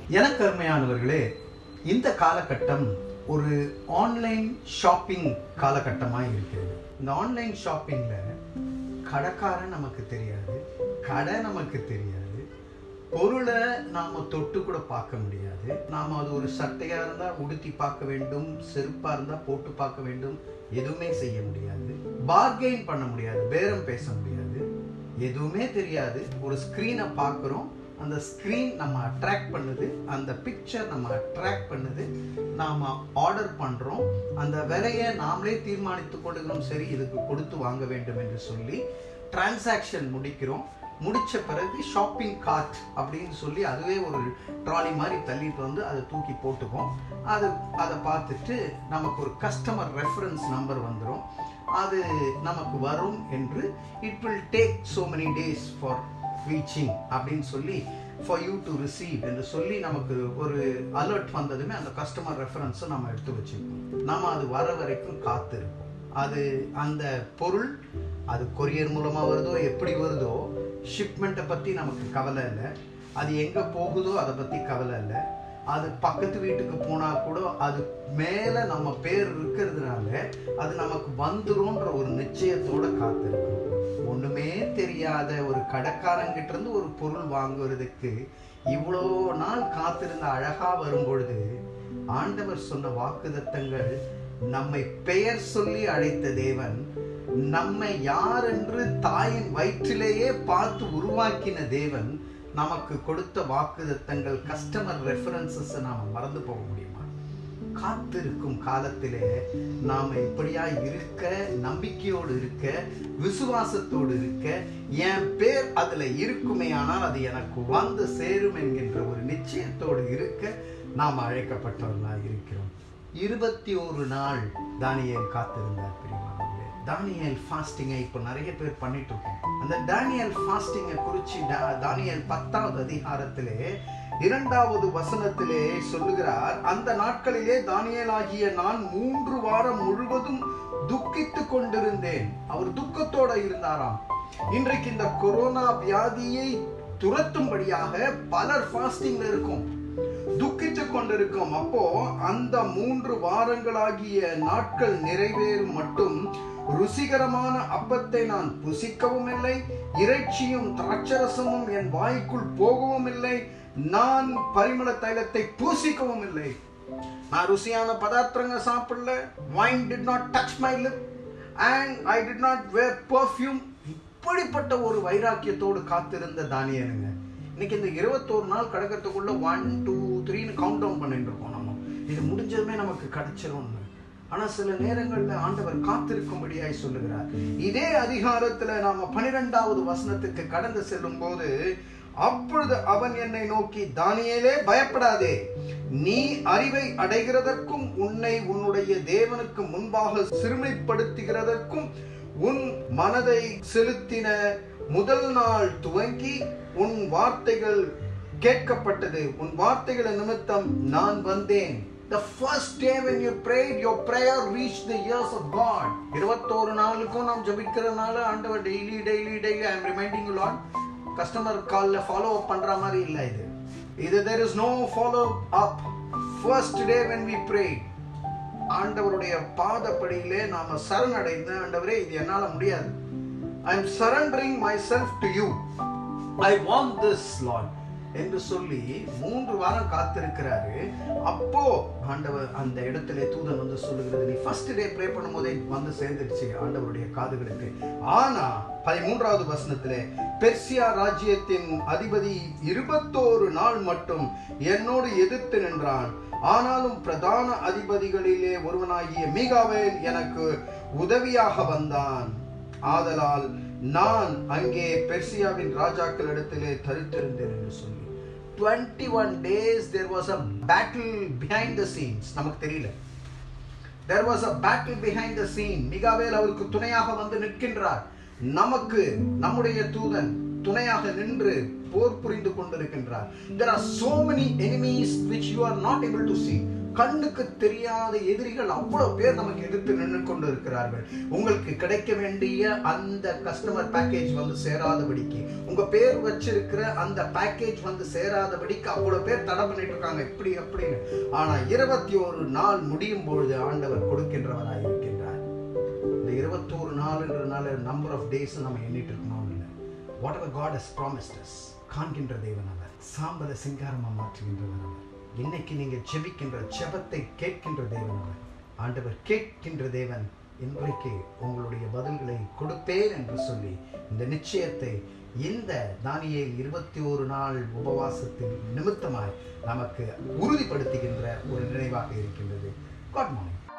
எனக்கு அருமையானவர்களே இந்த காலகட்டம் ஒரு ஆன்லைன் ஷாப்பிங் காலகட்டமாக இருக்கிறது இந்த ஆன்லைன் ஷாப்பிங்கில் கடைக்காரன் நமக்கு தெரியாது கடை நமக்கு தெரியாது பொருளை நாம் தொட்டு கூட பார்க்க முடியாது நாம் அது ஒரு சட்டையாக இருந்தால் உடுத்தி பார்க்க வேண்டும் செருப்பாக இருந்தால் போட்டு பார்க்க வேண்டும் எதுவுமே செய்ய முடியாது பார்கெயின் பண்ண முடியாது பேரம் பேச முடியாது எதுவுமே தெரியாது ஒரு ஸ்க்ரீனை பார்க்குறோம் அந்த ஸ்க்ரீன் நம்ம அட்ராக்ட் பண்ணுது அந்த பிக்சர் நம்ம அட்ராக்ட் பண்ணுது நாம் ஆர்டர் பண்ணுறோம் அந்த விலையை நாமளே தீர்மானித்து கொள்ளுகிறோம் சரி இதுக்கு கொடுத்து வாங்க வேண்டும் என்று சொல்லி டிரான்சாக்ஷன் முடிக்கிறோம் முடிச்ச பிறகு ஷாப்பிங் கார்ட் அப்படின்னு சொல்லி அதுவே ஒரு ட்ராலி மாதிரி தள்ளிட்டு வந்து அதை தூக்கி போட்டுப்போம் அது அதை பார்த்துட்டு நமக்கு ஒரு கஸ்டமர் ரெஃபரன்ஸ் நம்பர் வந்துடும் அது நமக்கு வரும் என்று it will take so many days for reaching அப்படின்னு சொல்லி ஃபார் யூ டு ரிசீவ் என்று சொல்லி நமக்கு ஒரு அலர்ட் வந்ததுமே அந்த கஸ்டமர் ரெஃபரன்ஸை நம்ம எடுத்து வச்சுருக்கோம் நம்ம அது வர வரைக்கும் காத்திருப்போம் அது அந்த பொருள் அது கொரியர் மூலமாக வருதோ எப்படி வருதோ ஷிப்மெண்ட்டை பற்றி நமக்கு கவலை இல்லை அது எங்கே போகுதோ அதை பற்றி கவலை இல்லை அது பக்கத்து வீட்டுக்கு போனால் கூட அது மேலே நம்ம பேர் இருக்கிறதுனால அது நமக்கு வந்துரும்ன்ற ஒரு நிச்சயத்தோட காத்திருக்கிறோம் ஒன்றுமே தெரியாத ஒரு கடைக்காரங்கிட்ட இருந்து ஒரு பொருள் வாங்குறதுக்கு இவ்வளோ நாள் காத்திருந்த அழகா வரும் பொழுது ஆண்டவர் சொன்ன வாக்குதத்தங்கள் நம்மை பெயர் சொல்லி அழைத்த தேவன் நம்மை யார் என்று தாயின் வயிற்றிலேயே பார்த்து உருவாக்கின தேவன் நமக்கு கொடுத்த வாக்குதத்தங்கள் கஸ்டமர் ரெஃபரன்சஸ் நாம மறந்து போக முடியுமா காத்திருக்கும் காலத்திலே நாம இப்படியா இருக்க நம்பிக்கையோடு இருக்க விசுவாசத்தோடு இருக்க என் பேர் அதுல இருக்குமே ஆனால் அது எனக்கு வந்து சேரும் என்கின்ற ஒரு நிச்சயத்தோடு இருக்க நாம் அழைக்கப்பட்டவர்களாக இருக்கிறோம் இருபத்தி ஒரு நாள் தானியல் காத்திருந்தார் பிரியமானவர்களே தானியல் ஃபாஸ்டிங்கை இப்போ நிறைய பேர் பண்ணிட்டு இருக்கோம் அந்த தானியல் ஃபாஸ்டிங்கை குறித்து தானியல் பத்தாவது அதிகாரத்திலே இரண்டாவது வசனத்திலே சொல்லுகிறார் அந்த நாட்களிலே தானியல் ஆகிய நான் மூன்று வாரம் முழுவதும் துக்கித்து கொண்டிருந்தேன் அவர் துக்கத்தோட இருந்தாராம் இன்றைக்கு இந்த கொரோனா வியாதியை துரத்தும்படியாக பலர் ஃபாஸ்டிங்ல இருக்கும் துக்கித்து கொண்டிருக்கும் அப்போ அந்த மூன்று வாரங்களாகிய நாட்கள் நிறைவேறும் மட்டும் ருசிகரமான அப்பத்தை நான் புசிக்கவும் இல்லை இறைச்சியும் திராட்சரசமும் என் வாய்க்குள் போகவும் இல்லை நான் பரிமள தைலத்தை பூசிக்கவும் இல்லை நான் ருசியான பதார்த்தங்க சாப்பிடல wine did not touch my lip and I did not wear perfume இப்படிப்பட்ட ஒரு வைராக்கியத்தோடு காத்திருந்த தானியனுங்க இன்னைக்கு இந்த இருபத்தோரு நாள் கடக்கிறதுக்குள்ள ஒன் டூ த்ரீன்னு கவுண்ட் டவுன் பண்ணிட்டு இருக்கோம் நம்ம இது முடிஞ்சதுமே நமக்கு கிடைச்சிரும்னு ஆனா சில நேரங்கள்ல ஆண்டவர் காத்திருக்கும்படியாய் சொல்லுகிறார் இதே அதிகாரத்துல நாம பனிரெண்டாவது வசனத்துக்கு கடந்து செல்லும் போது அப்பொழுது அவன் என்னை நோக்கி தானியேலே பயப்படாதே நீ அறிவை அடைகிறதற்கும் உன்னை உன்னுடைய தேவனுக்கு முன்பாக சிறுமைப்படுத்துகிறதற்கும் உன் மனதை செலுத்தின முதல் நாள் துவங்கி உன் வார்த்தைகள் கேட்கப்பட்டது உன் வார்த்தைகளை நிமித்தம் நான் வந்தேன் The first day when you prayed, your prayer reached the ears of God. இருபத்தோரு நாளுக்கும் நாம் ஜபிக்கிறனால ஆண்டவர் daily daily daily I am reminding you Lord customer காலில் ஃபாலோ அப் பண்ற மாதிரி இல்லை இது இது there is no follow up first day when we pray ஆண்டவருடைய பாதப்படியிலே நாம சரணடைந்து ஆண்டவரே இது என்னால முடியாது I am surrendering myself to you I want this Lord என்று சொல்லி மூன்று வாரம் காத்திருக்கிறாரு அப்போ ஆண்டவர் அந்த இடத்துல தூதன் வந்து சொல்லுகிறது நீ ஃபர்ஸ்ட் டே ப்ரே பண்ணும் போதே வந்து சேர்ந்துடுச்சு ஆண்டவருடைய காதுகளுக்கு ஆனா பதிமூன்றாவது வசனத்திலே பெர்சியா ராஜ்யத்தின் அதிபதி இருபத்தோரு நாள் மட்டும் என்னோடு எதிர்த்து நின்றான் ஆனாலும் பிரதான அதிபதிகளிலே ஒருவனாகிய மீகாவேல் எனக்கு உதவியாக வந்தான் ஆதலால் நான் அங்கே பெர்சியாவின் ராஜாக்கள் இடத்திலே தரித்திருந்தேன் என்று சொல்லி twenty one days there was a battle behind the scenes நமக்கு தெரியல there was a battle behind the scene மிகாவேல் அவருக்கு துணையாக வந்து நிற்கின்றார் நமக்கு நம்முடைய தூதன் துணையாக நின்று போர் புரிந்து கொண்டிருக்கின்றார் there are so many enemies which you are not able to see கண்ணுக்கு தெரியாத எதிரிகள் அவ்வளவு பேர் நமக்கு எதிர்த்து நின்று கொண்டு இருக்கிறார்கள் உங்களுக்கு கிடைக்க வேண்டிய அந்த கஸ்டமர் பேக்கேஜ் வந்து சேராதபடிக்கு உங்க பேர் வச்சிருக்கிற அந்த பேக்கேஜ் வந்து சேராதபடிக்கு அவ்வளவு பேர் தடை பண்ணிட்டு இருக்காங்க இப்படி அப்படின்னு ஆனா இருபத்தி ஒரு நாள் முடியும் பொழுது ஆண்டவர் கொடுக்கின்றவராய் இருக்கின்றார் இந்த இருபத்தோரு நாள்ன்றனால நம்பர் ஆஃப் டேஸ் நம்ம எண்ணிட்டு இருக்கணும் இல்லை whatever God has promised us காண்கின்ற தேவன் அவர் சாம்பலை சிங்காரமா மாற்றுகின்றவர் அவர் இன்னைக்கு நீங்க ஜெபிக்கின்ற ஜெபத்தை கேட்கின்ற தேவன் அவர் ஆண்டவர் கேட்கின்ற தேவன் இன்றைக்கு உங்களுடைய பதில்களை கொடுப்பேன் என்று சொல்லி இந்த நிச்சயத்தை இந்த தானியேல் இருபத்தி ஒரு நாள் உபவாசத்தின் நிமித்தமாய் நமக்கு உறுதிப்படுத்துகின்ற ஒரு நினைவாக இருக்கின்றது காட் மார்னிங்